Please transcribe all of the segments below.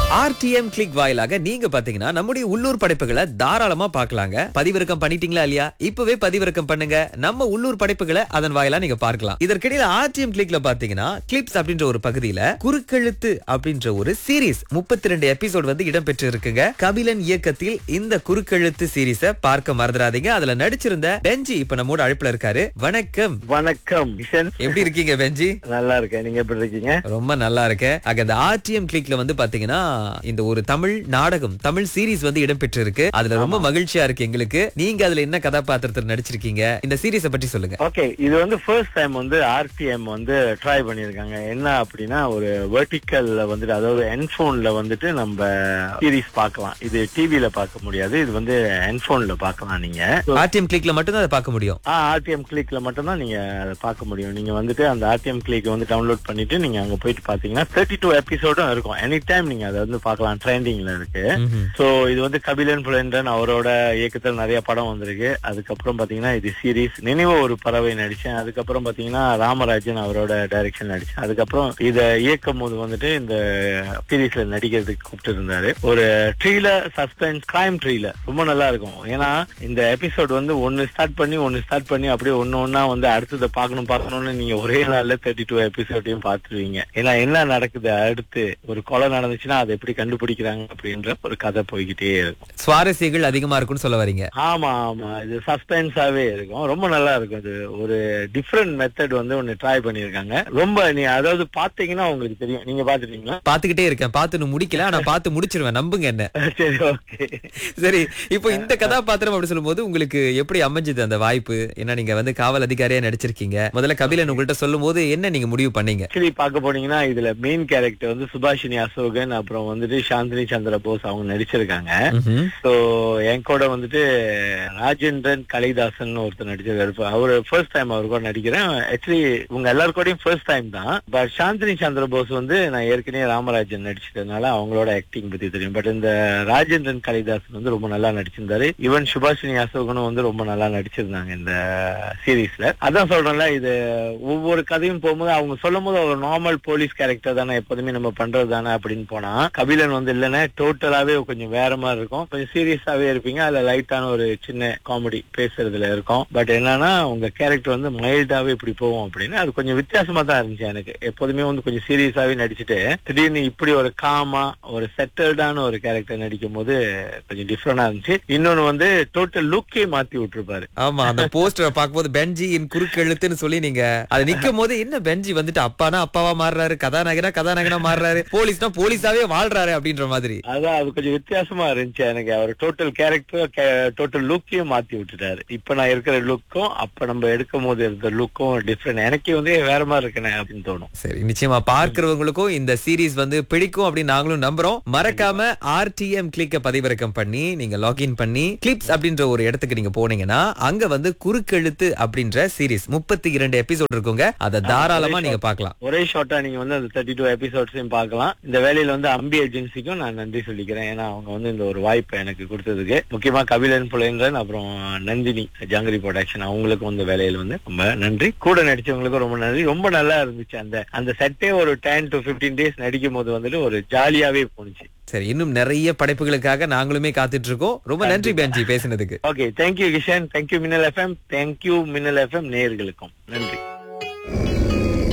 RTM click வாயிலாக நீங்க பாத்தீங்கன்னா நம்முடைய உள்ளூர் படைப்புகளை தாராளமா பார்க்கலாங்க பதிவிறக்கம் பண்ணிட்டீங்களா இல்லையா இப்பவே பதிவிறக்கம் பண்ணுங்க நம்ம உள்ளூர் படைப்புகளை அதன் வாயிலா நீங்க பார்க்கலாம் இதற்கிடையில ஆர்டிஎம் கிளிக்ல பாத்தீங்கன்னா கிளிப்ஸ் அப்படின்ற ஒரு பகுதியில குறுக்கெழுத்து அப்படின்ற ஒரு சீரிஸ் முப்பத்தி ரெண்டு எபிசோட் வந்து இடம்பெற்று இருக்குங்க கபிலன் இயக்கத்தில் இந்த குறுக்கெழுத்து சீரிஸ பார்க்க மறந்துடாதீங்க அதுல நடிச்சிருந்த பெஞ்சி இப்ப நம்மோட அழைப்புல இருக்காரு வணக்கம் வணக்கம் கிஷன் எப்படி இருக்கீங்க பெஞ்சி நல்லா இருக்கேன் நீங்க எப்படி இருக்கீங்க ரொம்ப நல்லா இருக்கு அங்க இந்த ஆர்டிஎம் கிளிக்ல வந்து பாத்தீங்கன்னா இந்த ஒரு தமிழ் நாடகம் தமிழ் சீரிஸ் வந்து இடம்பெற்று இருக்கு அதுல ரொம்ப மகிழ்ச்சியா இருக்கு எங்களுக்கு நீங்க அதுல என்ன கதாபாத்திரத்தில் நடிச்சிருக்கீங்க இந்த சீரிஸ பற்றி சொல்லுங்க ஓகே இது வந்து ஃபர்ஸ்ட் டைம் வந்து ஆர்டிஎம் வந்து ட்ரை பண்ணிருக்காங்க என்ன அப்படின்னா ஒரு வெர்டிக்கல்ல வந்துட்டு அதாவது என்ஃபோன்ல வந்துட்டு நம்ம சீரிஸ் பார்க்கலாம் இது டிவில பார்க்க முடியாது இது வந்து என்ஃபோன்ல பார்க்கலாம் நீங்க ஆர்டிஎம் கிளிக்ல மட்டும் தான் அதை பார்க்க முடியும் ஆர்டிஎம் கிளிக்ல மட்டும் தான் நீங்க அதை பார்க்க முடியும் நீங்க வந்துட்டு அந்த ஆர்டிஎம் கிளிக் வந்து டவுன்லோட் பண்ணிட்டு நீங்க அங்க போயிட்டு பாத்தீங்கன்னா தேர்ட்டி டூ எபிசோடும் இருக்கும் எனி டைம் நீங்க அதை வந்து பார்க்கலாம் ட்ரெண்டிங்ல இருக்கு ம்ஹும். சோ இது வந்து கபிலன் புலன்றன் அவரோட இயக்கத்தில் நிறைய படம் வந்திருக்கு அதுக்கப்புறம் பாத்தீங்கன்னா இது சீரிஸ் நினைவு ஒரு பறவை நடிச்சேன் அதுக்கப்புறம் பாத்தீங்கன்னா ராமராஜன் அவரோட டைரக்ஷன் நடிச்சேன் அதுக்கப்புறம் இத இயக்கும் போது வந்துட்டு இந்த சீரீஸ்ல நடிக்கிறதுக்கு கூப்பிட்டு இருந்தாரு ஒரு ட்ரீலர் சஸ்பென்ஸ் கிரைம் ட்ரீலர் ரொம்ப நல்லா இருக்கும் ஏன்னா இந்த எபிசோட் வந்து ஒன்னு ஸ்டார்ட் பண்ணி ஒன்னு ஸ்டார்ட் பண்ணி அப்படியே ஒன்னு ஒன்னா வந்து அடுத்ததை பார்க்கணும் பார்க்கணும்னு நீங்க ஒரே நாள்ல தேர்ட்டி டூ எபிசோடையும் பார்த்துருவீங்க ஏன்னா என்ன நடக்குது அடுத்து ஒரு கொலை நடந்துச்சுன்னா அதை எப்படி கண்டுபிடிக்கிறாங்க அப்படின்ற ஒரு கதை போய்கிட்டே இருக்கும் சுவாரஸ்யங்கள் அதிகமா இருக்கும்னு சொல்ல வரீங்க ஆமா ஆமா இது சஸ்பென்ஸாவே இருக்கும் ரொம்ப நல்லா இருக்கும் அது ஒரு டிஃப்ரெண்ட் மெத்தட் வந்து ஒன்னு ட்ரை பண்ணிருக்காங்க ரொம்ப நீ அதாவது பாத்தீங்கன்னா உங்களுக்கு தெரியும் நீங்க பாத்துட்டீங்களா பாத்துக்கிட்டே இருக்கேன் பார்த்து இன்னும் முடிக்கல ஆனா பார்த்து முடிச்சிருவேன் நம்புங்க என்ன சரி ஓகே சரி இப்போ இந்த கதாபாத்திரம் அப்படி சொல்லும்போது உங்களுக்கு எப்படி அமைஞ்சது அந்த வாய்ப்பு ஏன்னா நீங்க வந்து காவல் அதிகாரியா நடிச்சிருக்கீங்க முதல்ல கபிலன் உங்கள்ட்ட சொல்லும் போது என்ன நீங்க முடிவு பண்ணீங்க ஆக்சுவலி பார்க்க போனீங்கன்னா இதுல மெயின் கேரக்டர் வந்து சுபாஷினி அசோகன் அப்புறம் வந்துட்டு சாந்தினி சந்திர போஸ் அவங்க நடிச்சிருக்காங்க ம்ஹும். சோ என் கூட வந்துட்டு ராஜேந்திரன் கலைதாசன் ஒருத்தர் நடிச்சிருக்காரு இப்ப அவரு ஃபர்ஸ்ட் டைம் அவர் கூட நடிக்கிறேன் ஆக்சுவலி உங்க எல்லாரு கூடயும் ஃபர்ஸ்ட் டைம் தான் பட் சாந்தினி சந்திர போஸ் வந்து நான் ஏற்கனவே ராமராஜன் நடிச்சதுனால அவங்களோட ஆக்டிங் பத்தி தெரியும் பட் இந்த ராஜேந்திரன் கலைதாசன் வந்து ரொம்ப நல்லா நடிச்சிருந்தாரு ஈவன் சுபாஷினி அசோகனும் வந்து ரொம்ப நல்லா நடிச்சிருந்தாங்க இந்த சீரீஸ்ல அதான் சொல்றேன்ல இது ஒவ்வொரு கதையும் போகும்போது அவங்க சொல்லும் போது ஒரு நார்மல் போலீஸ் கேரக்டர் தானே எப்போதுமே நம்ம பண்றது தானே அப்படின்னு போனா கபிலன் வந்து இல்லைன்னா டோட்டலாவே கொஞ்சம் வேற மாதிரி இருக்கும் கொஞ்சம் சீரியஸாவே இருப்பீங்க அதுல லைட்டான ஒரு சின்ன காமெடி பேசுறதுல இருக்கும் பட் என்னன்னா உங்க கேரக்டர் வந்து மைல்டாவே இப்படி போகும் அப்படின்னு அது கொஞ்சம் வித்தியாசமா தான் இருந்துச்சு எனக்கு எப்போதுமே வந்து கொஞ்சம் சீரியஸாவே நடிச்சுட்டு திடீர்னு இப்படி ஒரு காமா ஒரு செட்டில்டான ஒரு கேரக்டர் நடிக்கும் போது கொஞ்சம் டிஃப்ரெண்டா இருந்துச்சு இன்னொன்னு வந்து டோட்டல் லுக்கே மாத்தி விட்டுருப்பாரு ஆமா அந்த போஸ்டரை பார்க்கும்போது பெஞ்சி என் குறுக்கெழுத்துன்னு சொல்லி நீங்க அது நிக்கும் போது என்ன பெஞ்சி வந்துட்டு அப்பானா அப்பாவா மாறுறாரு கதாநாயகனா கதாநாயகனா மாறுறாரு போலீஸ்னா போலீஸாவே வாழ்றாரு அப்படின்ற மாதிரி அதான் அது கொஞ்சம் வித்தியாசமா இருந்துச்சு எனக்கு அவர் டோட்டல் கேரக்டர் டோட்டல் லுக்கையும் மாத்தி விட்டுட்டாரு இப்ப நான் இருக்கிற லுக்கும் அப்ப நம்ம எடுக்கும் போது இருந்த லுக்கும் டிஃப்ரெண்ட் எனக்கே வந்து வேற மாதிரி இருக்கனே அப்படின்னு தோணும் சரி நிச்சயமா பார்க்கிறவங்களுக்கும் இந்த சீரிஸ் வந்து பிடிக்கும் அப்படின்னு நாங்களும் நம்புறோம் மறக்காம ஆர்டிஎம் கிளிக்க பதிவிறக்கம் பண்ணி நீங்க லாகின் பண்ணி கிளிப்ஸ் அப்படின்ற ஒரு இடத்துக்கு நீங்க போனீங்கன்னா அங்க வந்து குறுக்கெழுத்து அப்படின்ற சீரிஸ் முப்பத்தி இரண்டு எபிசோட் இருக்குங்க அதை தாராளமா நீங்க பார்க்கலாம் ஒரே ஷார்ட்டா நீங்க வந்து அந்த தேர்ட்டி டூ எபிசோட்ஸையும் பார்க்கலாம் இந்த வேலையில வந்து அம்பி ஏஜென்சிக்கும் நான் நன்றி சொல்லிக்கிறேன் ஏன்னா அவங்க வந்து இந்த ஒரு வாய்ப்பை எனக்கு கொடுத்ததுக்கு முக்கியமா கபிலன் புலேந்திரன் அப்புறம் நந்தினி ஜாங்கிரி ப்ரொடக்ஷன் அவங்களுக்கும் இந்த வேலையில வந்து ரொம்ப நன்றி கூட நடிச்சவங்களுக்கும் ரொம்ப நன்றி ரொம்ப நல்லா இருந்துச்சு அந்த அந்த செட்டே ஒரு டென் டு 15 டேஸ் நடிக்கும் போது வந்துட்டு ஒரு ஜாலியாவே போணுச்சு சரி இன்னும் நிறைய படைப்புகளுக்காக நாங்களுமே காத்துட்டு இருக்கோம் ரொம்ப நன்றி பெஞ்சி பேசினதுக்கு okay thank you Kishan thank you Minnal FM thank you Minnal FM நேயர்களுக்கும் நன்றி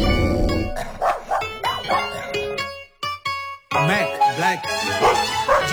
Mac Black